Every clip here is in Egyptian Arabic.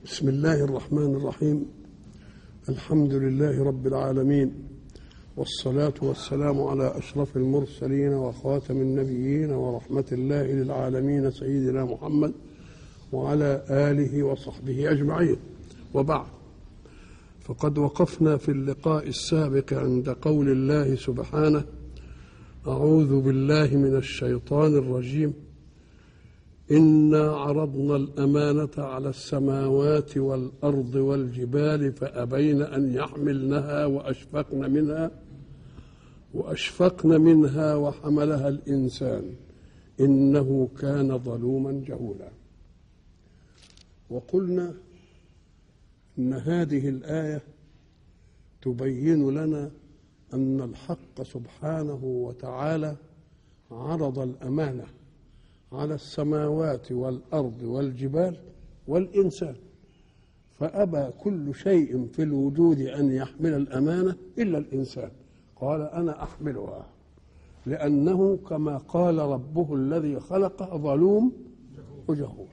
بسم الله الرحمن الرحيم الحمد لله رب العالمين والصلاة والسلام على أشرف المرسلين وخاتم النبيين ورحمة الله للعالمين سيدنا محمد وعلى آله وصحبه أجمعين وبعد فقد وقفنا في اللقاء السابق عند قول الله سبحانه أعوذ بالله من الشيطان الرجيم إنا عرضنا الأمانة على السماوات والأرض والجبال فأبين أن يحملنها وأشفقن منها وأشفقن منها وحملها الإنسان إنه كان ظلوما جهولا وقلنا إن هذه الآية تبين لنا أن الحق سبحانه وتعالى عرض الأمانة على السماوات والأرض والجبال والإنسان فأبى كل شيء في الوجود أن يحمل الأمانة إلا الإنسان قال أنا أحملها لأنه كما قال ربه الذي خلقه ظلوم وجهول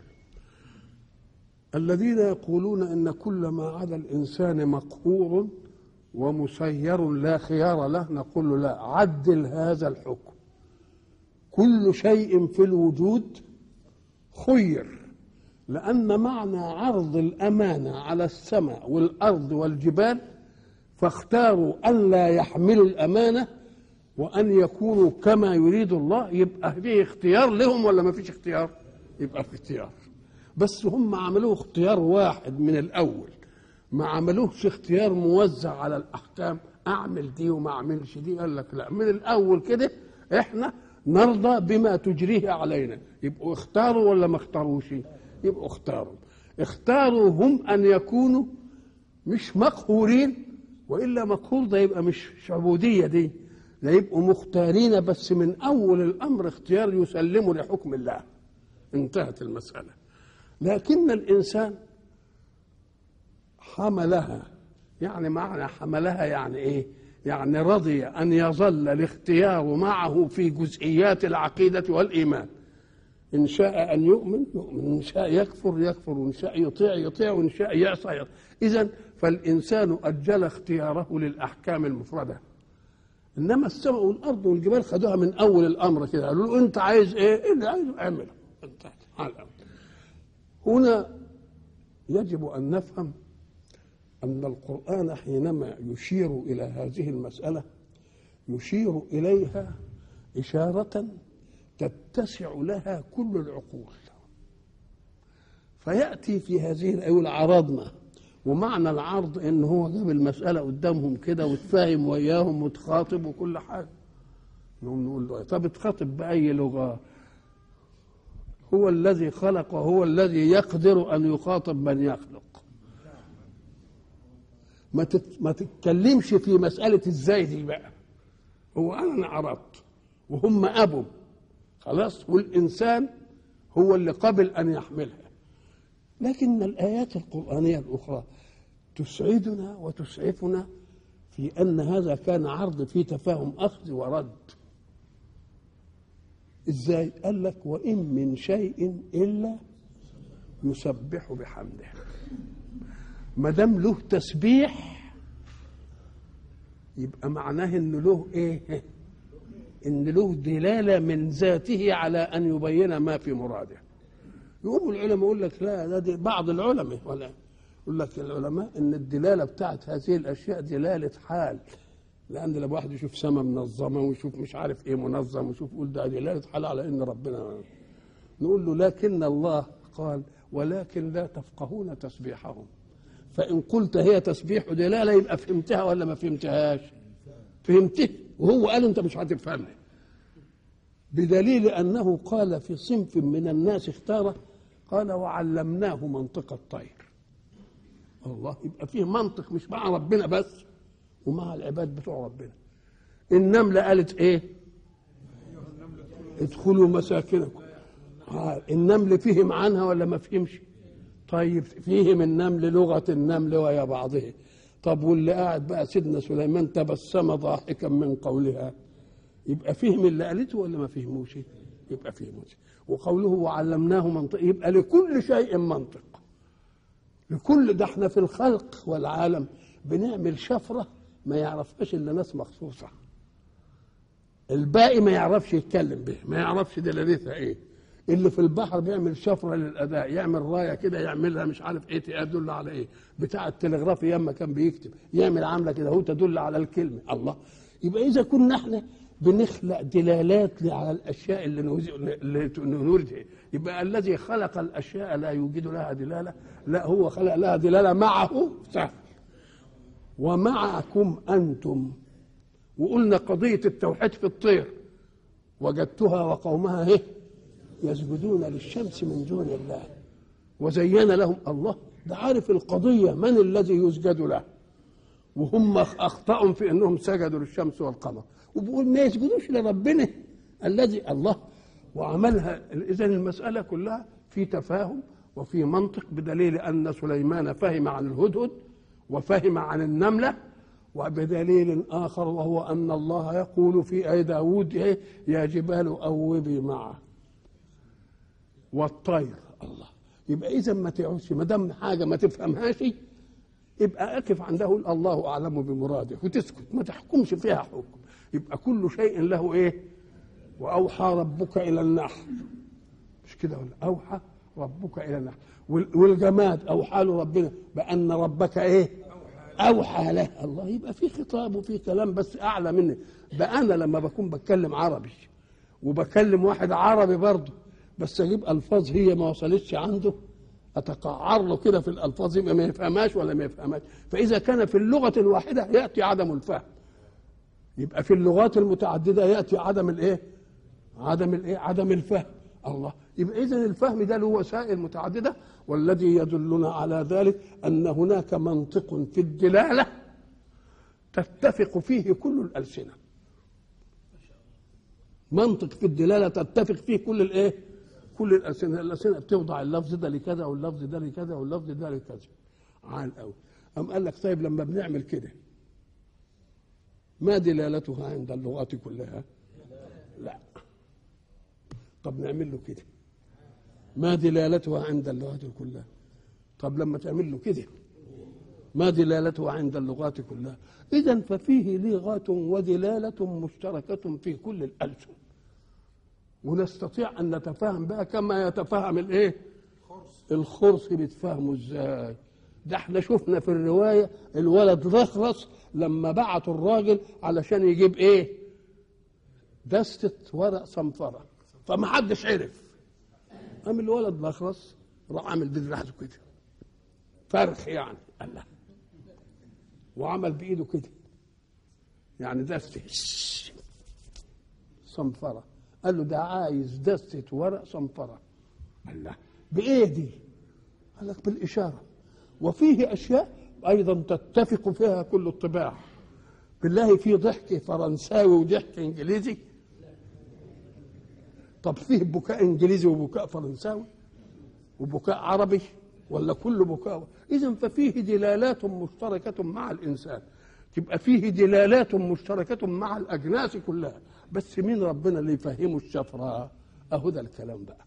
الذين يقولون ان كل ما عدا الانسان مقهور ومسير لا خيار له نقول له لا عدل هذا الحكم كل شيء في الوجود خير لان معنى عرض الامانه على السماء والارض والجبال فاختاروا ان لا يحملوا الامانه وان يكونوا كما يريد الله يبقى فيه اختيار لهم ولا ما فيش اختيار يبقى في اختيار بس هم عملوه اختيار واحد من الاول ما عملوهش اختيار موزع على الاحكام اعمل دي وما اعملش دي قال لك لا من الاول كده احنا نرضى بما تجريه علينا يبقوا اختاروا ولا ما اختاروش يبقوا اختاروا اختاروا هم ان يكونوا مش مقهورين والا مقهور ده يبقى مش عبوديه دي ده يبقوا مختارين بس من اول الامر اختيار يسلموا لحكم الله انتهت المساله لكن الانسان حملها يعني معنى حملها يعني ايه يعني رضي ان يظل الاختيار معه في جزئيات العقيده والايمان ان شاء ان يؤمن يؤمن ان شاء يكفر يكفر وان شاء يطيع يطيع وان شاء يعصى يعصى اذا فالانسان اجل اختياره للاحكام المفرده انما السماء والارض والجبال خدوها من اول الامر كده قالوا له انت عايز ايه؟ إيه اللي عايزه اعمله انتهت على الأمر. هنا يجب ان نفهم ان القران حينما يشير الى هذه المساله يشير اليها اشاره تتسع لها كل العقول فياتي في هذه الايه عرضنا ومعنى العرض ان هو جاب المساله قدامهم كده وتفاهم وياهم وتخاطب وكل حاجه نقوم نقول له طب تخاطب باي لغه هو الذي خلق وهو الذي يقدر ان يخاطب من يخلق ما ما تتكلمش في مساله ازاي دي بقى هو انا عرضت وهم ابوا خلاص والانسان هو اللي قبل ان يحملها لكن الايات القرانيه الاخرى تسعدنا وتسعفنا في ان هذا كان عرض فيه تفاهم اخذ ورد ازاي قال لك وان من شيء الا يسبح بحمده ما دام له تسبيح يبقى معناه ان له ايه ان له دلاله من ذاته على ان يبين ما في مراده يقوم العلماء يقول لك لا ده دي بعض العلماء ولا يقول لك العلماء ان الدلاله بتاعت هذه الاشياء دلاله حال لان لما واحد يشوف سماء منظمه ويشوف مش عارف ايه منظم ويشوف يقول ده دلاله حال على ان ربنا نقول له لكن الله قال ولكن لا تفقهون تسبيحهم فان قلت هي تسبيح دلاله يبقى فهمتها ولا ما فهمتهاش فهمته وهو قال انت مش هتفهمها بدليل انه قال في صنف من الناس اختاره قال وعلمناه منطق الطير الله يبقى فيه منطق مش مع ربنا بس ومع العباد بتوع ربنا النملة قالت ايه ادخلوا مساكنكم آه النمل فهم عنها ولا ما فهمش طيب فهم النمل لغة النمل ويا بعضه طب واللي قاعد بقى سيدنا سليمان تبسم ضاحكا من قولها يبقى فهم اللي قالته ولا ما فهموش يبقى فهموش وقوله وعلمناه منطق يبقى لكل شيء منطق لكل ده احنا في الخلق والعالم بنعمل شفره ما يعرفهاش الا ناس مخصوصه الباقي ما يعرفش يتكلم به ما يعرفش دلالتها ايه اللي في البحر بيعمل شفره للاداء يعمل رايه كده يعملها مش عارف ايه تدل على ايه بتاع التلغراف ياما كان بيكتب يعمل عامله كده هو تدل على الكلمه الله يبقى اذا كنا احنا بنخلق دلالات على الاشياء اللي نوز- اللي نريد يبقى الذي خلق الاشياء لا يوجد لها دلاله لا هو خلق لها دلاله معه سهل ومعكم انتم وقلنا قضيه التوحيد في الطير وجدتها وقومها ايه يسجدون للشمس من دون الله وزين لهم الله ده عارف القضيه من الذي يسجد له وهم اخطاوا في انهم سجدوا للشمس والقمر وبيقول ما يسجدوش لربنا الذي الله وعملها اذا المساله كلها في تفاهم وفي منطق بدليل ان سليمان فهم عن الهدهد وفهم عن النمله وبدليل اخر وهو ان الله يقول في اي داود إيه؟ يا جبال اوبي معه والطير الله يبقى اذا ما تعوزش ما دام حاجه ما تفهمهاش يبقى اقف عنده قول الله اعلم بمراده وتسكت ما تحكمش فيها حكم يبقى كل شيء له ايه واوحى ربك الى النحل مش كده ولا اوحى ربك الى النحل وال- والجماد اوحى له ربنا بان ربك ايه اوحى له الله يبقى في خطاب وفي كلام بس اعلى مني ده انا لما بكون بتكلم عربي وبكلم واحد عربي برضه بس اجيب الفاظ هي ما وصلتش عنده اتقعر له كده في الالفاظ يبقى ما يفهمهاش ولا ما يفهمهاش فاذا كان في اللغه الواحده ياتي عدم الفهم يبقى في اللغات المتعدده ياتي عدم الايه عدم الايه عدم الفهم الله يبقى اذا الفهم ده له وسائل متعدده والذي يدلنا على ذلك ان هناك منطق في الدلاله تتفق فيه كل الالسنه منطق في الدلاله تتفق فيه كل الايه كل الالسنه الالسنه بتوضع اللفظ ده لكذا واللفظ ده لكذا واللفظ ده لكذا عال قوي أم قال لك طيب لما بنعمل كده ما دلالتها عند اللغات كلها لا طب نعمل له كده ما دلالتها عند اللغات كلها طب لما تعمل له كده ما دلالته عند اللغات كلها اذا ففيه لغه ودلاله مشتركه في كل الالسن ونستطيع ان نتفاهم بها كما يتفاهم الايه الخرس بيتفاهموا ازاي ده احنا شفنا في الروايه الولد رخرس لما بعتوا الراجل علشان يجيب ايه دستة ورق صنفرة فما حدش عرف قام الولد الاخرس راح عامل بدراعته كده فرخ يعني الله وعمل بايده كده يعني دستة صنفرة قال له ده عايز دستة ورق صنفرة الله بإيه دي؟ قال لك بالإشارة وفيه أشياء أيضا تتفق فيها كل الطباع بالله في ضحك فرنساوي وضحك إنجليزي طب فيه بكاء إنجليزي وبكاء فرنساوي وبكاء عربي ولا كل بكاء إذا ففيه دلالات مشتركة مع الإنسان تبقى فيه دلالات مشتركة مع الأجناس كلها بس مين ربنا اللي يفهمه الشفرة أهو ده الكلام بقى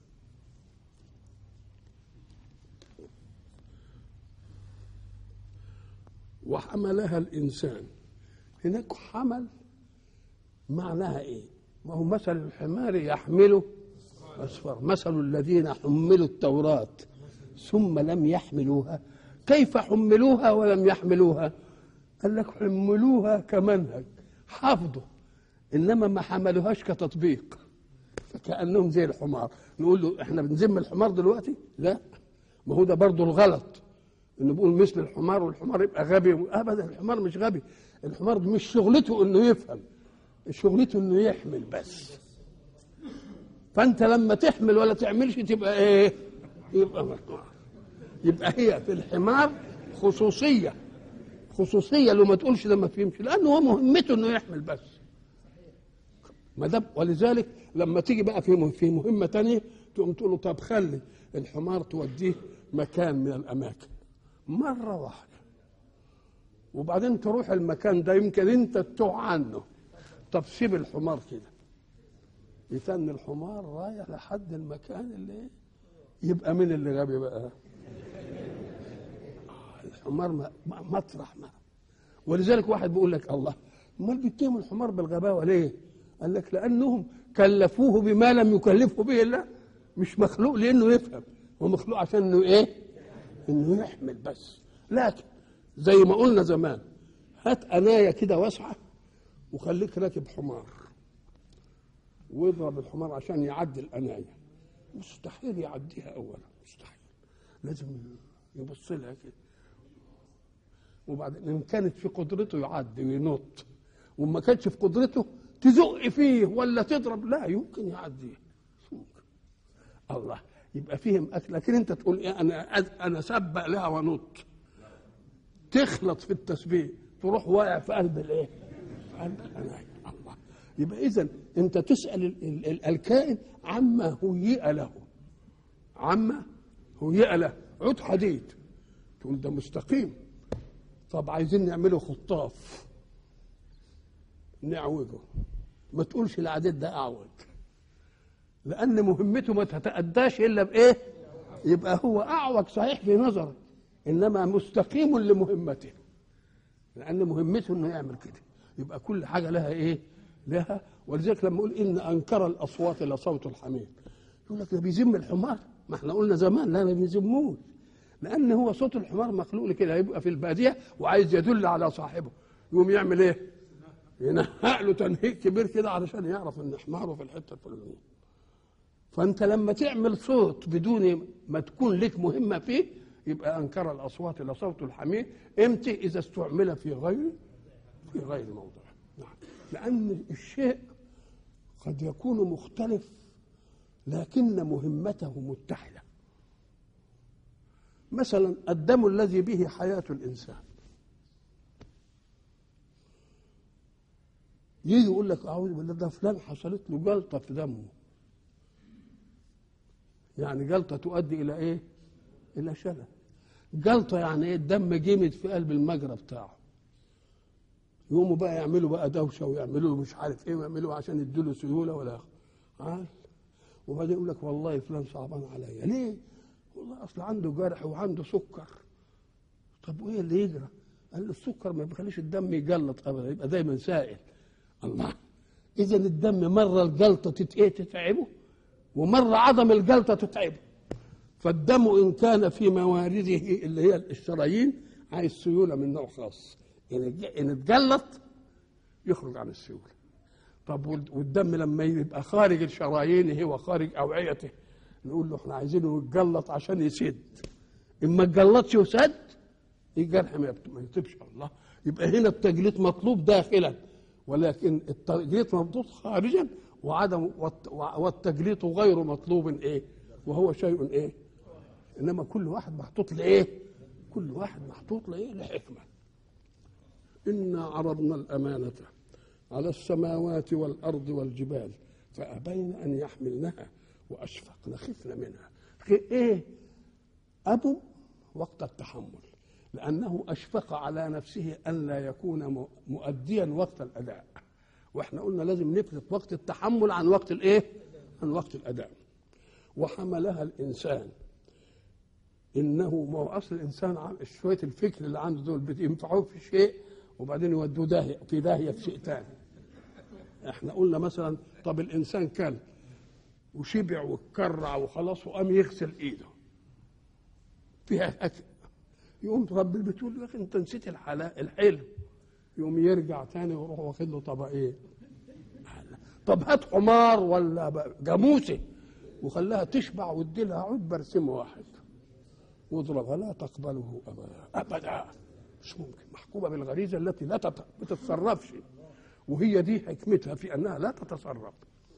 وحملها الإنسان هناك حمل معناها إيه ما هو مثل الحمار يحمله أسفر مثل الذين حملوا التوراة ثم لم يحملوها كيف حملوها ولم يحملوها قال لك حملوها كمنهج حفظوا انما ما حملوهاش كتطبيق فكانهم زي الحمار نقول له احنا بنذم الحمار دلوقتي لا ما هو ده برضه الغلط انه بيقول مثل الحمار والحمار يبقى غبي ابدا الحمار مش غبي الحمار مش شغلته انه يفهم شغلته انه يحمل بس فانت لما تحمل ولا تعملش تبقى ايه يبقى مقطوع يبقى هي في الحمار خصوصيه خصوصيه لو ما تقولش ده ما فهمش لانه هو مهمته انه يحمل بس ما دام ولذلك لما تيجي بقى في في مهمه تانية تقوم تقول له طب خلي الحمار توديه مكان من الاماكن مره واحده وبعدين تروح المكان ده يمكن انت تتوه عنه طب سيب الحمار كده يتن الحمار رايح لحد المكان اللي يبقى مين اللي غبي بقى الحمار م- م- مطرح ما ولذلك واحد بيقول لك الله امال بيتهموا الحمار بالغباوه ليه؟ قال لك لانهم كلفوه بما لم يكلفه به الله مش مخلوق لانه يفهم هو مخلوق عشان انه ايه؟ انه يحمل بس لكن زي ما قلنا زمان هات انايه كده واسعه وخليك راكب حمار واضرب الحمار عشان يعدي الانايه مستحيل يعديها اولا مستحيل لازم يبص لها كده وبعدين ان كانت في قدرته يعدي وينط وما كانتش في قدرته تزق فيه ولا تضرب لا يمكن يعديه ممكن الله يبقى فيهم اكل لكن انت تقول ايه انا انا سبق لها ونط تخلط في التسبيح تروح واقع في قلب الايه؟ في قلب الاناية الله يبقى اذا انت تسال ال- ال- ال- الكائن عما هيئ له عما هيئ له عود حديد تقول ده مستقيم طب عايزين نعمله خطاف نعوجه ما تقولش العديد ده اعوج لان مهمته ما تتاداش الا بايه يبقى هو اعوج صحيح في نظرك انما مستقيم لمهمته لان مهمته انه يعمل كده يبقى كل حاجه لها ايه لها ولذلك لما اقول ان انكر الاصوات لصوت الحمير يقول لك ده بيذم الحمار ما احنا قلنا زمان لا ما بيذموش لان هو صوت الحمار مخلوق لكده يبقى في الباديه وعايز يدل على صاحبه يقوم يعمل ايه ينهق له تنهيق كبير كده علشان يعرف ان حماره في الحته الفلانيه فانت لما تعمل صوت بدون ما تكون لك مهمه فيه يبقى انكر الاصوات لصوت الحمير امتى اذا استعمل في غير في غير موضعه نعم لان الشيء قد يكون مختلف لكن مهمته متحده مثلا الدم الذي به حياه الانسان يجي يقول لك اعوذ بالله ده فلان حصلت له جلطه في دمه يعني جلطه تؤدي الى ايه؟ الى شلل جلطه يعني ايه؟ الدم جمد في قلب المجرى بتاعه يقوموا بقى يعملوا بقى دوشه ويعملوا له مش عارف ايه ويعملوا عشان يدوا له سيوله ولا عال وبعدين يقول لك والله فلان صعبان عليا ليه؟ والله اصل عنده جرح وعنده سكر طب وايه اللي يجرى؟ قال له السكر ما بيخليش الدم يجلط ابدا يبقى دايما سائل الله اذا الدم مره الجلطه تت- إيه تتعبه ومره عدم الجلطه تتعبه فالدم ان كان في موارده اللي هي الشرايين عايز سيوله من نوع خاص ان اتج- ان اتجلط يخرج عن السيوله طب وال- والدم لما يبقى خارج الشرايين هو خارج اوعيته نقول له احنا عايزينه يتجلط عشان يسد اما اتجلطش وسد الجرح ما يبت- ما يطيبش الله يبقى هنا التجليط مطلوب داخلا ولكن التجليط مطلوب خارجا وعدم والت- والتجليط غير مطلوب ايه وهو شيء ايه انما كل واحد محطوط لايه كل واحد محطوط لايه لحكمه انا عرضنا الامانه على السماوات والارض والجبال فابين ان يحملنها واشفقن خفن منها خ- ايه ابوا وقت التحمل لانه اشفق على نفسه ان لا يكون م- مؤديا وقت الاداء واحنا قلنا لازم نفرق وقت التحمل عن وقت الايه عن وقت الاداء وحملها الانسان انه ما هو اصل الانسان عن- شويه الفكر اللي عنده دول بينفعوه في شيء وبعدين يودوه داهيه في داهيه في شيء ثاني احنا قلنا مثلا طب الانسان كل وشبع واتكرع وخلاص وقام يغسل ايده فيها اكل يقوم رب البيت يقول له يا اخي انت نسيت الحلا الحلو يقوم يرجع تاني ويروح واخد له طبقين طب هات حمار ولا ب- جاموسه وخلاها تشبع وادي لها عود برسم واحد واضربها لا تقبله ابدا ابدا مش ممكن محكومه بالغريزه التي لا تت- ما تتصرفش وهي دي حكمتها في انها لا تتصرف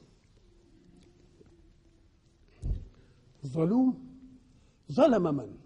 ظلوم ظلم من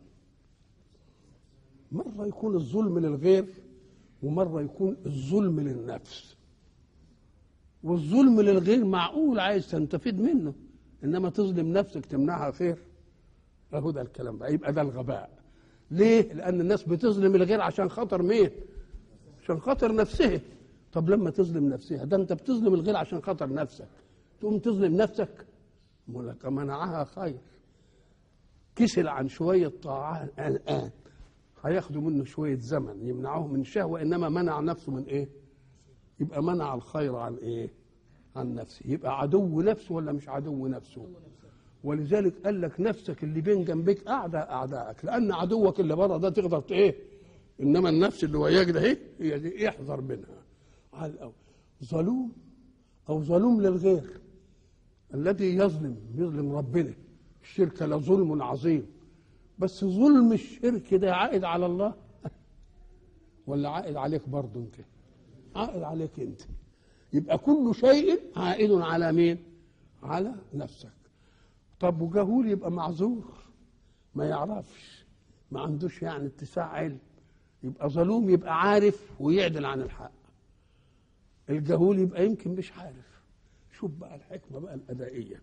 مرة يكون الظلم للغير ومرة يكون الظلم للنفس والظلم للغير معقول عايز تستفيد منه انما تظلم نفسك تمنعها خير اهو ده الكلام بقى يبقى ده الغباء ليه لان الناس بتظلم الغير عشان خاطر مين عشان خاطر نفسها طب لما تظلم نفسها ده انت بتظلم الغير عشان خاطر نفسك تقوم تظلم نفسك يقول لك منعها خير كسل عن شوية طاعات الآن هياخدوا منه شويه زمن يمنعوه من شهوه انما منع نفسه من ايه يبقى منع الخير عن ايه عن نفسه يبقى عدو نفسه ولا مش عدو نفسه ولذلك قال لك نفسك اللي بين جنبك اعداء اعدائك لان عدوك اللي بره ده تقدر ت- ايه انما النفس اللي وياك ده ايه هي دي احذر منها على الاول ظلوم او ظلوم للغير الذي يظلم يظلم ربنا الشرك لظلم عظيم بس ظلم الشرك ده عائد على الله ولا عائد عليك برضه انت عائد عليك انت يبقى كل شيء عائد على مين على نفسك طب وجهول يبقى معذور ما يعرفش ما عندوش يعني اتساع علم يبقى ظلوم يبقى عارف ويعدل عن الحق الجهول يبقى يمكن مش عارف شوف بقى الحكمة بقى الأدائية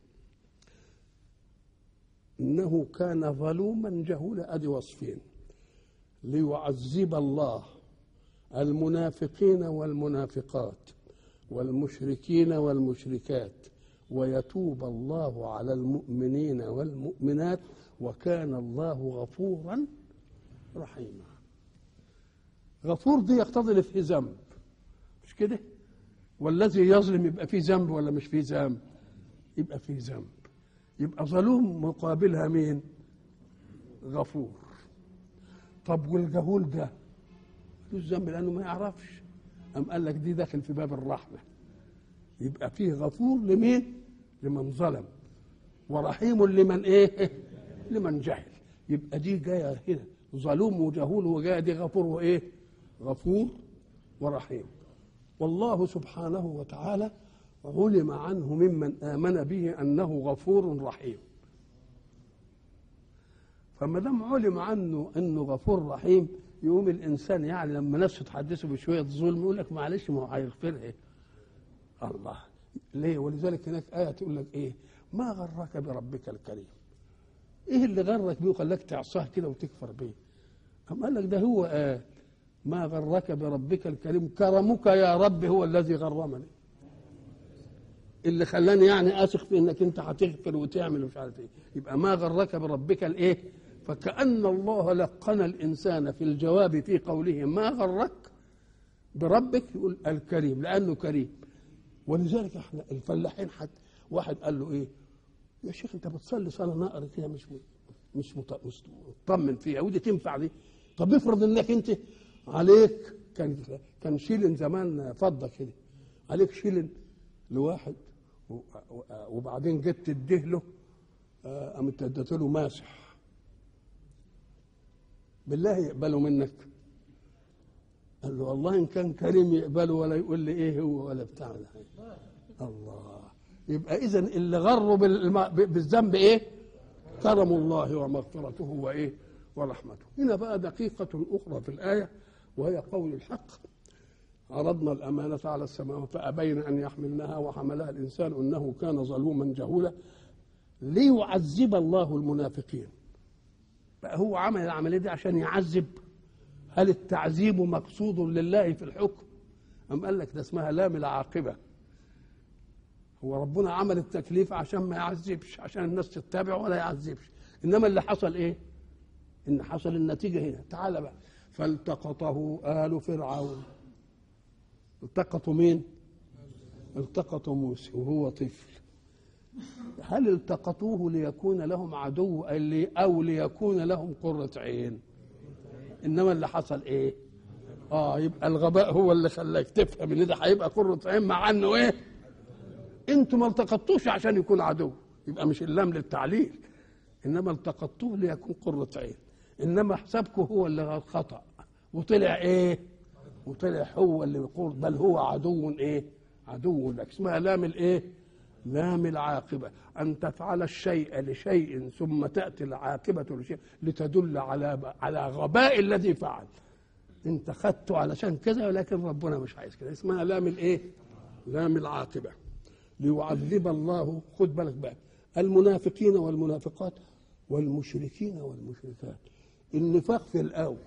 إنه كان ظلوما جهولا أدي وصفين ليعذب الله المنافقين والمنافقات والمشركين والمشركات ويتوب الله على المؤمنين والمؤمنات وكان الله غفورا رحيما غفور دي يقتضي اللي فيه ذنب مش كده والذي يظلم يبقى فيه ذنب ولا مش فيه ذنب يبقى فيه ذنب يبقى ظلوم مقابلها مين غفور طب والجهول ده ملوش ذنب لانه ما يعرفش أم قال لك دي داخل في باب الرحمه يبقى فيه غفور لمين لمن ظلم ورحيم لمن ايه لمن جهل يبقى دي جايه هنا ظلوم وجهول وجايه دي غفور وايه غفور ورحيم والله سبحانه وتعالى علم عنه ممن امن به انه غفور رحيم فما دام علم عنه انه غفور رحيم يقوم الانسان يعني لما نفسه تحدثه بشويه ظلم يقول لك معلش ما هو هيغفرها الله ليه ولذلك هناك ايه تقول لك ايه ما غرك بربك الكريم ايه اللي غرك بيه وخلاك تعصاه كده وتكفر بيه أم قال لك ده هو قال ما غرك بربك الكريم كرمك يا رب هو الذي غرمني اللي خلاني يعني اثق في انك انت هتغفر وتعمل ومش عارف ايه يبقى ما غرك بربك الايه فكأن الله لقن الانسان في الجواب في قوله ما غرك بربك يقول الكريم لانه كريم ولذلك احنا الفلاحين حتى واحد قال له ايه يا شيخ انت بتصلي صلاه نقر كده مش مش مط- مش مطمن فيها ودي تنفع دي طب افرض انك انت عليك كان كان شيلن زمان فضه كده عليك شيلن لواحد و- و- وبعدين جيت تديه له آه، قامت اديت له ماسح بالله يقبله منك قال له والله ان كان كريم يقبله ولا يقول لي ايه هو ولا بتاع ده الله يبقى اذا اللي غره بالم- بالذنب ايه كرم الله ومغفرته وايه ورحمته هنا بقى دقيقة أخرى في الآية وهي قول الحق عرضنا الأمانة على السماوات فأبين أن يحملنها وحملها الإنسان إنه كان ظلوما جهولا ليعذب الله المنافقين بقى هو عمل العملية دي عشان يعذب هل التعذيب مقصود لله في الحكم أم قال لك ده اسمها لام العاقبة هو ربنا عمل التكليف عشان ما يعذبش عشان الناس تتبع ولا يعذبش انما اللي حصل ايه ان حصل النتيجه هنا تعال بقى فالتقطه ال فرعون التقطوا مين التقطوا موسى وهو طفل هل التقطوه ليكون لهم عدو او ليكون لهم قرة عين انما اللي حصل ايه اه يبقى الغباء هو اللي خلاك تفهم ان ده هيبقى قرة عين مع انه ايه انتوا ما التقطوش عشان يكون عدو يبقى مش اللام للتعليل انما التقطوه ليكون قرة عين انما حسابكم هو اللي خطأ وطلع ايه وطلع هو اللي يقول بل هو عدو ايه عدو لك اسمها لام الايه لام العاقبة أن تفعل الشيء لشيء ثم تأتي العاقبة لشيء لتدل على على غباء الذي فعل أنت خدته علشان كذا ولكن ربنا مش عايز كده اسمها لام الإيه؟ لام العاقبة ليعذب الله خد بالك بقى المنافقين والمنافقات والمشركين والمشركات النفاق في الأول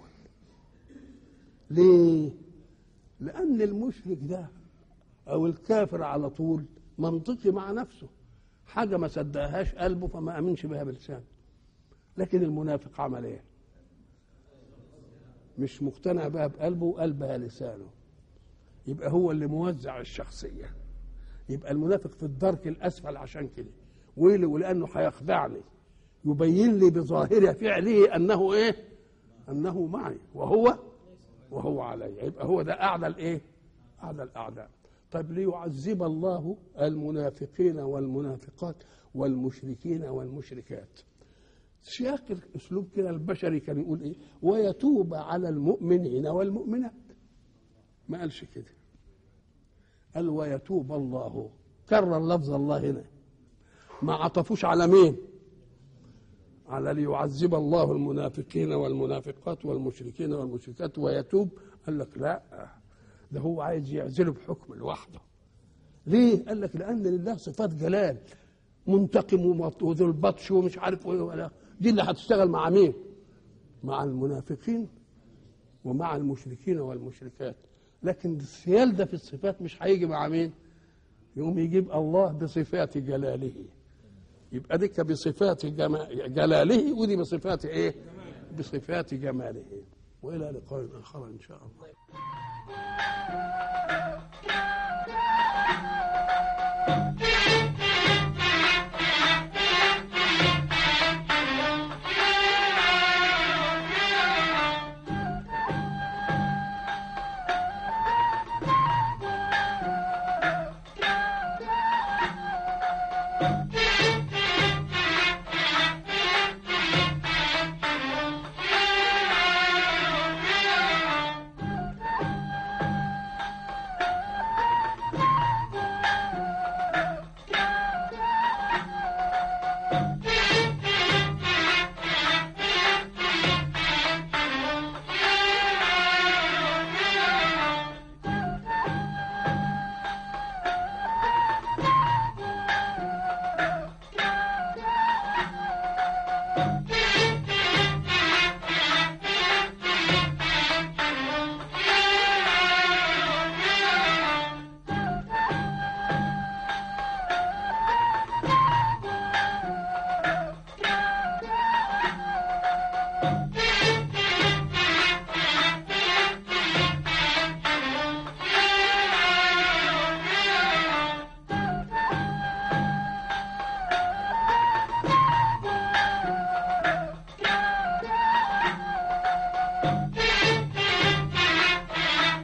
ليه؟ لأن المشرك ده أو الكافر على طول منطقي مع نفسه حاجة ما صدقهاش قلبه فما أمنش بها بلسانه لكن المنافق عمل إيه؟ مش مقتنع بها بقلبه وقلبها لسانه يبقى هو اللي موزع الشخصيه يبقى المنافق في الدرك الاسفل عشان كده ويلي ولانه هيخدعني يبين لي بظاهر فعله انه ايه انه معي وهو وهو علي يبقى هو ده اعلى الايه اعلى الاعداء طيب ليعذب الله المنافقين والمنافقات والمشركين والمشركات سياق الاسلوب كده البشري كان يقول ايه ويتوب على المؤمنين والمؤمنات ما قالش كده قال ويتوب الله كرر لفظ الله هنا ما عطفوش على مين على ليعذب الله المنافقين والمنافقات والمشركين والمشركات ويتوب قال لك لا ده هو عايز يعزله بحكم لوحده ليه قال لك لان لله صفات جلال منتقم وذو البطش ومش عارف ايه ولا دي اللي هتشتغل مع مين مع المنافقين ومع المشركين والمشركات لكن السيال ده في الصفات مش هيجي مع مين يقوم يجيب الله بصفات جلاله يبقى ديك بصفات جلاله ودي بصفات ايه بصفات جماله والى لقاء اخر ان شاء الله